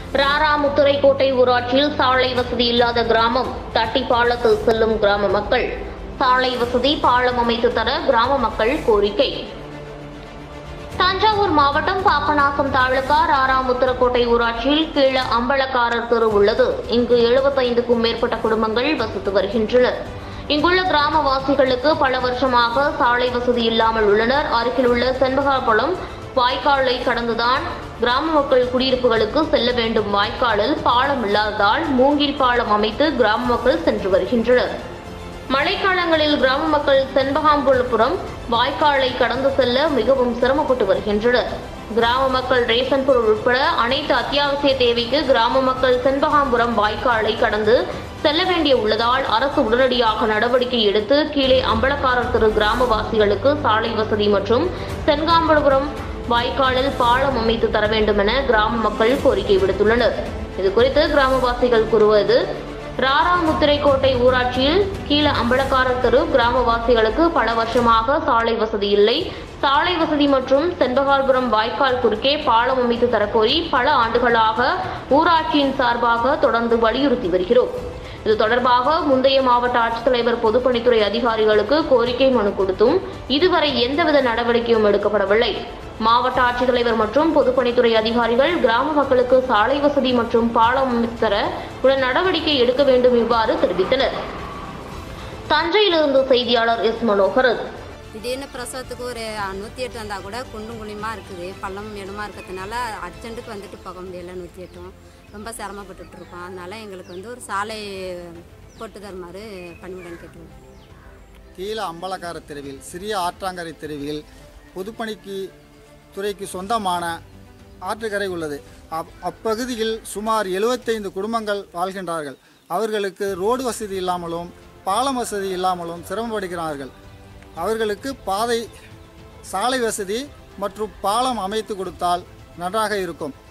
ராராமுத்துறைக்கோட்டை ஊராட்சியில் சாலை வசதி இல்லாத கிராமம் தட்டி பாலத்தில் செல்லும் கிராம மக்கள் சாலை வசதி பாலம் அமைத்து தர கிராம மக்கள் கோரிக்கை தஞ்சாவூர் மாவட்டம் பாபநாசம் தாலுகா ராராமுத்திரக்கோட்டை ஊராட்சியில் கீழ அம்பலக்காரர் தெரு உள்ளது இங்கு எழுபத்தைந்துக்கும் மேற்பட்ட குடும்பங்கள் வசித்து வருகின்றனர் இங்குள்ள கிராமவாசிகளுக்கு பல வருஷமாக சாலை வசதி இல்லாமல் உள்ளனர் அருகில் உள்ள செண்பகாபுரம் வாய்க்காலை கடந்துதான் கிராம மக்கள் குடியிருப்புகளுக்கு செல்ல வேண்டும் வாய்க்காலில் பாலம் இல்லாததால் மூங்கில் பாலம் அமைத்து கிராம மக்கள் சென்று வருகின்றனர் மழைக்காலங்களில் கிராம மக்கள் செண்பகாம்புரப்புறம் வாய்க்காலை கடந்து செல்ல மிகவும் சிரமப்பட்டு வருகின்றனர் கிராம மக்கள் ரேஷன் பொருள் உட்பட அனைத்து அத்தியாவசிய தேவைக்கு கிராம மக்கள் செண்பகாம்புரம் வாய்க்காலை கடந்து செல்ல வேண்டிய உள்ளதால் அரசு உடனடியாக நடவடிக்கை எடுத்து கீழே அம்பலக்காரர் திரு கிராமவாசிகளுக்கு சாலை வசதி மற்றும் செண்காம்பலபுரம் வாய்க்காலில் பாலம் அமைத்து தர வேண்டும் என கிராம மக்கள் கோரிக்கை விடுத்துள்ளனர் இதுகுறித்து கிராமவாசிகள் கூறுவது ராராமுத்திரைக்கோட்டை ஊராட்சியில் கீழ அம்பலக்காரர் தெரு கிராமவாசிகளுக்கு பல வருஷமாக சாலை வசதி இல்லை சாலை வசதி மற்றும் செண்பகால்புரம் வாய்க்கால் குறுக்கே பாலம் அமைத்து தரக்கோரி பல ஆண்டுகளாக ஊராட்சியின் சார்பாக தொடர்ந்து வலியுறுத்தி வருகிறோம் இது தொடர்பாக முந்தைய மாவட்ட ஆட்சித்தலைவர் பொதுப்பணித்துறை அதிகாரிகளுக்கு கோரிக்கை மனு கொடுத்தும் இதுவரை எந்தவித நடவடிக்கையும் எடுக்கப்படவில்லை மாவட்ட ஆட்சித்தலைவர் மற்றும் பொதுப்பணித்துறை அதிகாரிகள் கிராம மக்களுக்கு சாலை வசதி மற்றும் பாலம் அமைத்து தர உடன் நடவடிக்கை எடுக்க வேண்டும் இவ்வாறு தெரிவித்தனர் தஞ்சையிலிருந்து செய்தியாளர் எஸ் மனோகரன் திடீர்னு பிரசவத்துக்கு ஒரு நூற்றி எட்டு வந்தால் கூட குண்டும் குழியுமா இருக்குது பள்ளம் இடமா இருக்கிறதுனால அர்ஜென்ட்டுக்கு வந்துட்டு போக முடியல நூற்றி எட்டும் ரொம்ப சிரமப்பட்டுட்டு இருக்கோம் அதனால எங்களுக்கு வந்து ஒரு சாலை போட்டு தருமாறு பணிவுடன் கேட்டுருவோம் கீழ அம்பலக்கார தெருவில் சிறிய ஆற்றாங்கரை தெருவில் பொதுப்பணிக்கு துறைக்கு சொந்தமான ஆற்றுக்கரை உள்ளது அப் அப்பகுதியில் சுமார் 75 குடும்பங்கள் வாழ்கின்றார்கள் அவர்களுக்கு ரோடு வசதி இல்லாமலும் பாலம் வசதி இல்லாமலும் சிரமப்படுகிறார்கள் அவர்களுக்கு பாதை சாலை வசதி மற்றும் பாலம் அமைத்து கொடுத்தால் நன்றாக இருக்கும்